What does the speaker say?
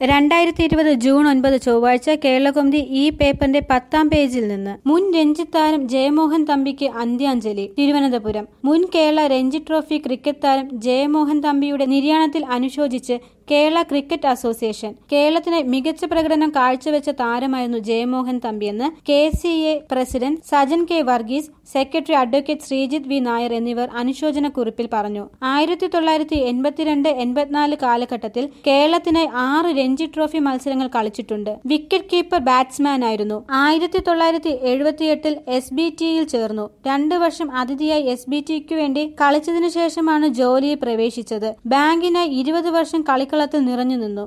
രണ്ടായിരത്തി ഇരുപത് ജൂൺ ഒൻപത് ചൊവ്വാഴ്ച കേരളകൗമുദി ഈ പേപ്പറിന്റെ പത്താം പേജിൽ നിന്ന് മുൻ രഞ്ജിത്ത് താരം ജയമോഹൻ തമ്പിക്ക് അന്ത്യാഞ്ജലി തിരുവനന്തപുരം മുൻ കേരള രഞ്ജി ട്രോഫി ക്രിക്കറ്റ് താരം ജയമോഹൻ തമ്പിയുടെ നിര്യാണത്തിൽ അനുശോചിച്ച് കേരള ക്രിക്കറ്റ് അസോസിയേഷൻ കേരളത്തിന് മികച്ച പ്രകടനം കാഴ്ചവെച്ച താരമായിരുന്നു ജയമോഹൻ തമ്പിയെന്ന് K C A president Sajan K Varghese secretary advocate Sreejith V Nair എന്നിവർ അനുശോചന കുറിപ്പിൽ പറഞ്ഞു ആയിരത്തി തൊള്ളായിരത്തി എൺപത്തിരണ്ട് എൺപത്തിനാല് കാലഘട്ടത്തിൽ കേരളത്തിനായി ആറ് രഞ്ജി ട്രോഫി മത്സരങ്ങൾ കളിച്ചിട്ടുണ്ട് വിക്കറ്റ് കീപ്പർ ബാറ്റ്സ്മാൻ ആയിരുന്നു ആയിരത്തി തൊള്ളായിരത്തി എഴുപത്തിയെട്ടിൽ എസ് ബി ടിയിൽ ചേർന്നു രണ്ടു വർഷം അതിഥിയായി എസ് ബി ടിക്ക് വേണ്ടി കളിച്ചതിനു ശേഷമാണ് ജോലിയിൽ പ്രവേശിച്ചത് ബാങ്കിനായി ഇരുപത് വർഷം കളിക്കളത്തിൽ നിറഞ്ഞു നിന്നു